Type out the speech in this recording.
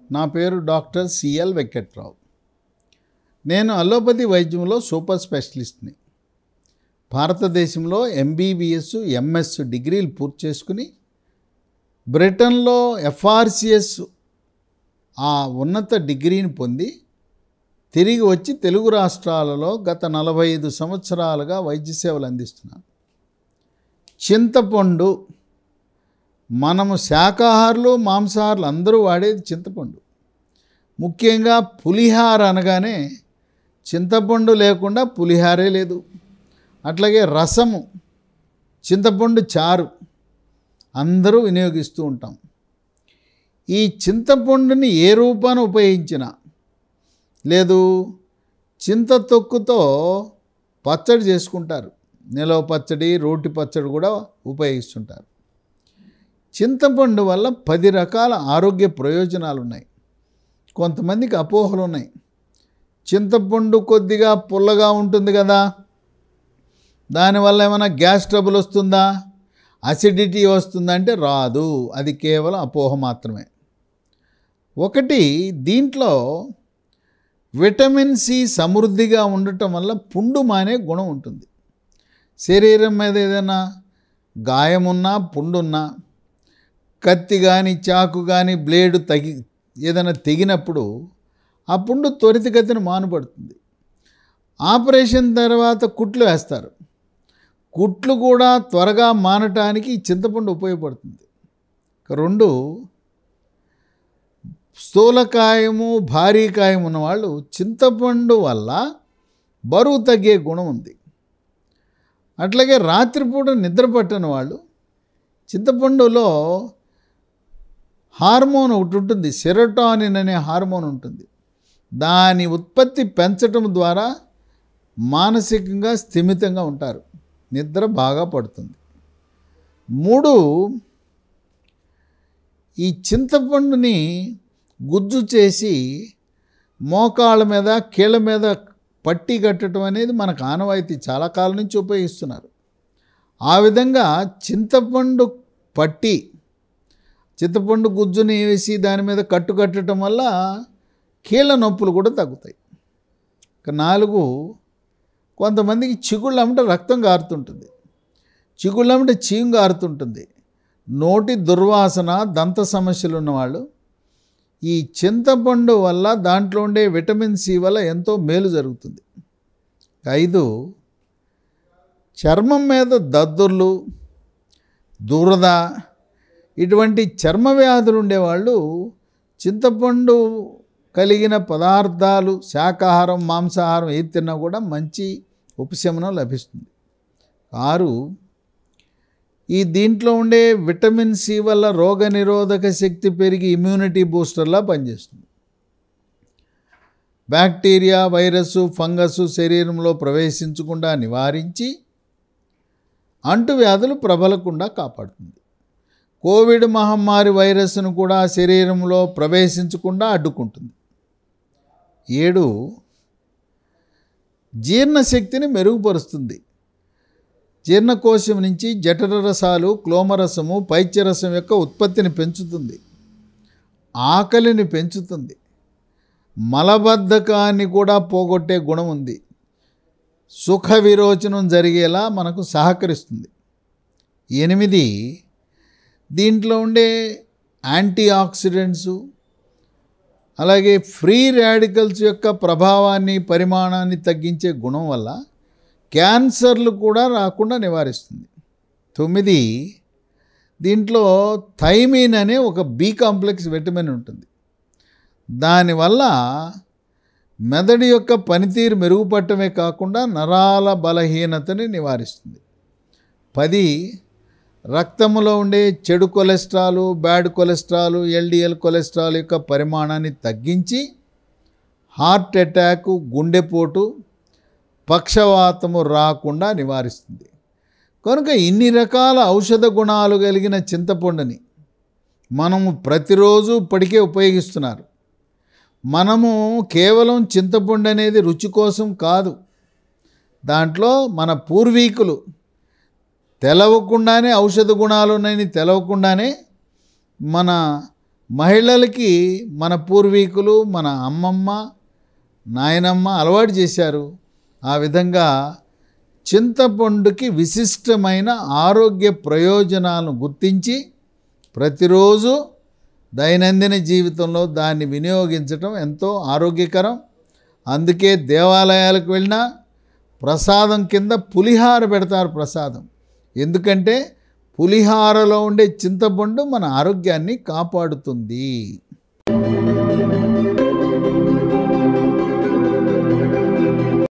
నా పేరు doctor CL Venkatrao నేను అల్లోపతి వైద్యంలో సూపర్ స్పెషలిస్ట్ని భారతదేశంలో ఎంబీబీఎస్ ఎంఎస్ డిగ్రీలు పూర్తి చేసుకుని బ్రిటన్లో ఎఫ్ఆర్సిఎస్ ఆ ఉన్నత డిగ్రీని పొంది తిరిగి వచ్చి తెలుగు రాష్ట్రాలలో గత నలభై ఐదు సంవత్సరాలుగా వైద్య సేవలు అందిస్తున్నాను చింతపండు మనము శాకాహారులు మాంసాహారులు అందరూ వాడేది చింతపండు ముఖ్యంగా పులిహార అనగానే చింతపండు లేకుండా పులిహారే లేదు అట్లాగే రసము చింతపండు చారు అందరూ వినియోగిస్తూ ఉంటాం ఈ చింతపండుని ఏ రూపాన ఉపయోగించినా లేదు చింత తొక్కుతో పచ్చడి చేసుకుంటారు నిలవ పచ్చడి రోటి పచ్చడి కూడా ఉపయోగిస్తుంటారు చింతపండు వల్ల పది రకాల ఆరోగ్య ప్రయోజనాలు ఉన్నాయి కొంతమందికి అపోహలు ఉన్నాయి చింతపండు కొద్దిగా పుల్లగా ఉంటుంది కదా దానివల్ల ఏమైనా గ్యాస్ ట్రబుల్ వస్తుందా అసిడిటీ వస్తుందా అంటే రాదు అది కేవలం అపోహ మాత్రమే ఒకటి దీంట్లో విటమిన్ సి సమృద్ధిగా ఉండటం వల్ల పుండు మానే గుణం ఉంటుంది శరీరం మీద ఏదైనా గాయమున్నా పుండున్నా కత్తి కానీ చాకు కానీ బ్లేడు తగి ఏదైనా తెగినప్పుడు ఆ పుండు త్వరితగతిన మానుపడుతుంది ఆపరేషన్ తర్వాత కుట్లు వేస్తారు కుట్లు కూడా త్వరగా మానటానికి ఈ చింతపండు ఉపయోగపడుతుంది ఇక రెండు స్థూలకాయము భారీకాయం ఉన్నవాళ్ళు చింతపండు వల్ల బరువు తగ్గే గుణం ఉంది అట్లాగే రాత్రిపూట నిద్ర పట్టని వాళ్ళు చింతపండులో హార్మోన్ ఒకటి ఉంటుంది సెరటానిన్ అనే హార్మోన్ ఉంటుంది దాని ఉత్పత్తి పెంచటం ద్వారా మానసికంగా స్థిమితంగా ఉంటారు నిద్ర బాగా పడుతుంది మూడు ఈ చింతపండుని గుజ్జు చేసి మోకాళ్ళ మీద కీళ్ళ మీద పట్టి కట్టడం అనేది మనకు ఆనవాయితీ చాలా కాలం నుంచి ఉపయోగిస్తున్నారు ఆ విధంగా చింతపండు పట్టి చింతపండు గుజ్జుని వేసి దాని మీద కట్టు కట్టడం వల్ల కీళ్ళ నొప్పులు కూడా తగ్గుతాయి ఇక నాలుగు కొంతమందికి చిగుళ్ళమ్మట రక్తం కారుతుంటుంది చిగుళ్ళమ్మట చీము కారుతుంటుంది నోటి దుర్వాసన దంత సమస్యలు ఉన్నవాళ్ళు ఈ చింతపండు వల్ల దాంట్లో ఉండే విటమిన్ సి వల్ల ఎంతో మేలు జరుగుతుంది ఐదు చర్మం మీద దద్దుర్లు దురద ఇటువంటి చర్మ వ్యాధులు ఉండేవాళ్ళు చింతపండు కలిగిన పదార్థాలు శాకాహారం మాంసాహారం ఏది తిన్నా కూడా మంచి ఉపశమనం లభిస్తుంది ఆరు ఈ దీంట్లో ఉండే విటమిన్ సి వల్ల రోగ నిరోధక శక్తి పెరిగి ఇమ్యూనిటీ బూస్టర్లా పనిచేస్తుంది బ్యాక్టీరియా వైరస్ ఫంగస్ శరీరంలో ప్రవేశించకుండా నివారించి అంటువ్యాధులు ప్రబలకుండా కాపాడుతుంది కోవిడ్ మహమ్మారి వైరస్ను కూడా శరీరంలో ప్రవేశించకుండా అడ్డుకుంటుంది ఏడు జీర్ణశక్తిని మెరుగుపరుస్తుంది జీర్ణకోశం నుంచి జఠర రసాలు క్లోమరసము పైత్యరసం యొక్క ఉత్పత్తిని పెంచుతుంది ఆకలిని పెంచుతుంది మలబద్ధకాన్ని కూడా పోగొట్టే గుణం ఉంది సుఖ విరోచనం జరిగేలా మనకు సహకరిస్తుంది ఎనిమిది దీంట్లో ఉండే యాంటీ ఆక్సిడెంట్సు అలాగే ఫ్రీ రాడికల్స్ యొక్క ప్రభావాన్ని పరిమాణాన్ని తగ్గించే గుణం వల్ల క్యాన్సర్లు కూడా రాకుండా నివారిస్తుంది తొమ్మిది దీంట్లో థైమిన్ అనే ఒక బి కాంప్లెక్స్ విటమిన్ ఉంటుంది దానివల్ల మెదడు యొక్క పనితీరు మెరుగుపడటమే కాకుండా నరాల బలహీనతని నివారిస్తుంది పది రక్తంలో ఉండే చెడు cholesterol bad cholesterol LDL cholesterol యొక్క పరిమాణాన్ని తగ్గించి హార్ట్ అటాక్ గుండెపోటు పక్షవాతము రాకుండా నివారిస్తుంది కనుక ఇన్ని రకాల ఔషధ గుణాలు కలిగిన చింతపండుని మనము ప్రతిరోజు ఇప్పటికే ఉపయోగిస్తున్నారు మనము కేవలం చింతపండు అనేది రుచి కోసం కాదు దాంట్లో మన పూర్వీకులు తెలవకుండానే ఔషధ గుణాలు ఉన్నాయని తెలవకుండానే మన మహిళలకి మన పూర్వీకులు మన అమ్మమ్మ నాయనమ్మ అలవాటు చేశారు ఆ విధంగా చింతపండుకి విశిష్టమైన ఆరోగ్య ప్రయోజనాలను గుర్తించి ప్రతిరోజు దైనందిన జీవితంలో దాన్ని వినియోగించటం ఎంతో ఆరోగ్యకరం అందుకే దేవాలయాలకు వెళ్ళినా ప్రసాదం కింద పులిహార పెడతారు ప్రసాదం ఎందుకంటే పులిహారలో ఉండే చింతపండు మన ఆరోగ్యాన్ని కాపాడుతుంది